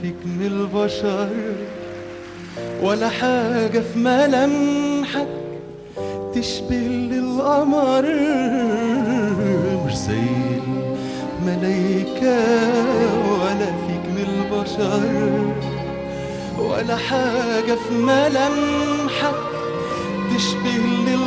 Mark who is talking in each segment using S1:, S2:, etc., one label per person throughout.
S1: فيك من البشر ولا حاجة في ملامحك تشبه للقمر مش زي الملايكة ولا فيك من البشر ولا حاجة في ملامحك تشبه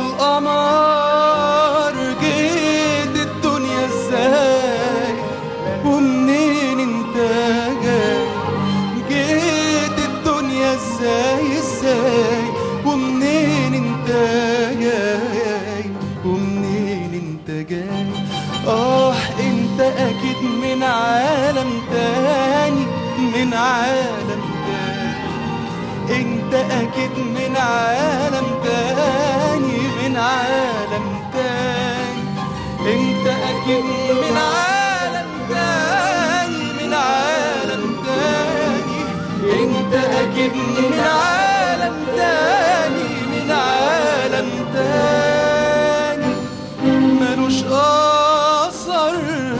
S1: للقمر جيت الدنيا ازاي ومنين انت جاي جيت الدنيا ازاي ازاي ومنين انت جاي ومنين انت جاي اه انت اكيد من عالم تاني من عالم تاني انت اكيد من عالم تاني من عالم تاني انت اكيد من عالم تاني من عالم تاني انت اكيد من عالم تاني من عالم تاني ملوش اثر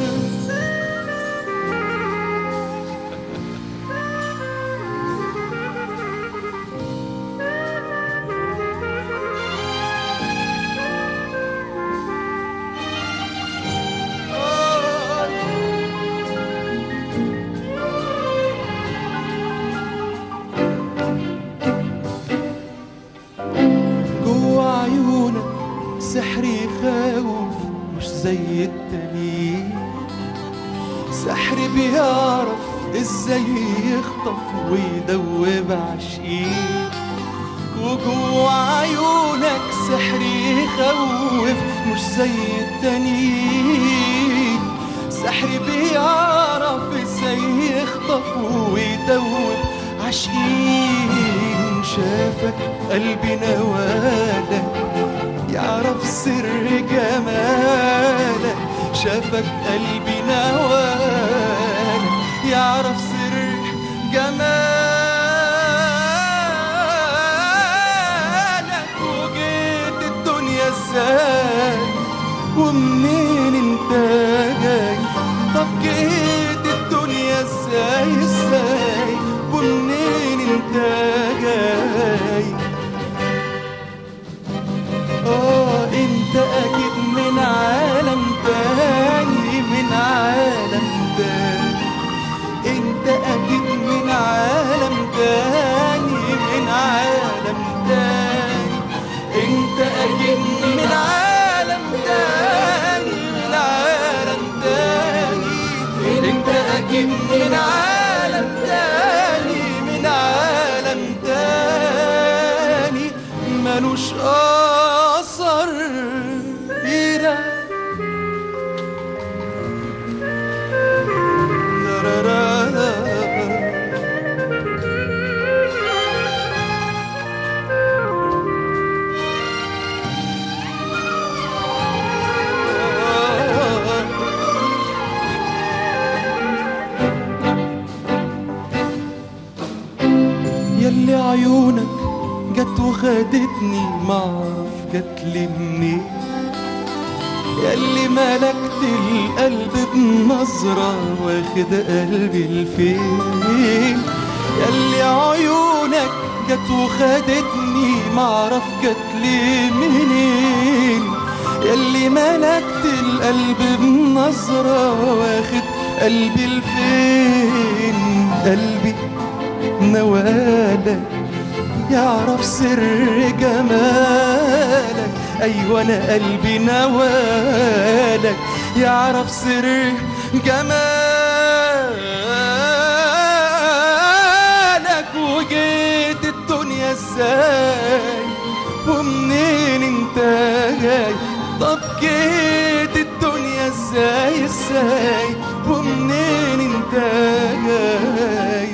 S1: جوا عيونك سحر يخوف مش زي التانيين سحر بيعرف ازاي يخطف ويدوب عشقين وجوا عيونك سحر يخوف مش زي التانيين سحر بيعرف ازاي يخطف ويدوب عشقين شافك قلبي نوالك يعرف سر جمالك شافك قلبي نوالك يعرف سر جمالك وجيت الدنيا ازاي ومنين انت جاي طب جيت الدنيا ازاي ازاي ومنين انت جاي اه انت اكيد من عالم تاني من عالم تاني انت اكيد من عالم تاني من عالم تاني انت اكيد من عالم تاني من عالم تاني انت اكيد من عالم تاني من عالم تاني ملوش اثر إيرا يلي عيونك جت وخدتني معرف جت لي منين يلي ملكت القلب بنظرة واخد قلبي لفين يلي عيونك جت وخدتني معرف جت لي منين يلي ملكت القلب بنظرة واخد قلبي لفين قلبي نوالك يعرف سر جمالك ايوه انا قلبي نوالك يعرف سر جمالك وجيت الدنيا ازاي ومنين انت جاي طب جيت الدنيا ازاي ازاي ومنين انت جاي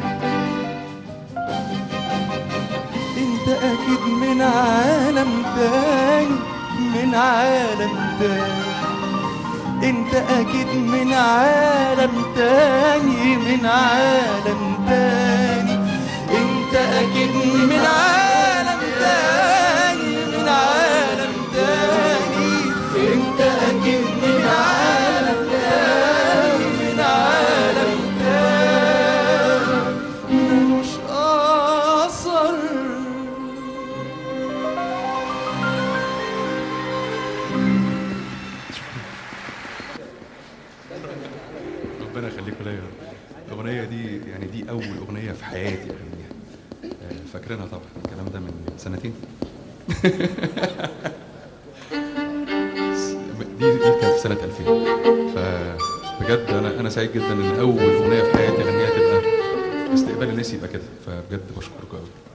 S1: انت اكيد من عالم تاني من عالم تاني انت اكيد من عالم تاني من عالم تاني انت اكيد من عالم تاني من عالم تاني انت اكيد من عالم تاني من عالم تاني الاغنيه الاغنيه دي يعني دي اول اغنيه في حياتي اغنيها آه، فاكرينها طبعا الكلام ده من سنتين دي دي كانت في سنه 2000 فبجد انا انا سعيد جدا ان اول اغنيه في حياتي اغنيها تبقى استقبال الناس يبقى كده فبجد بشكركم قوي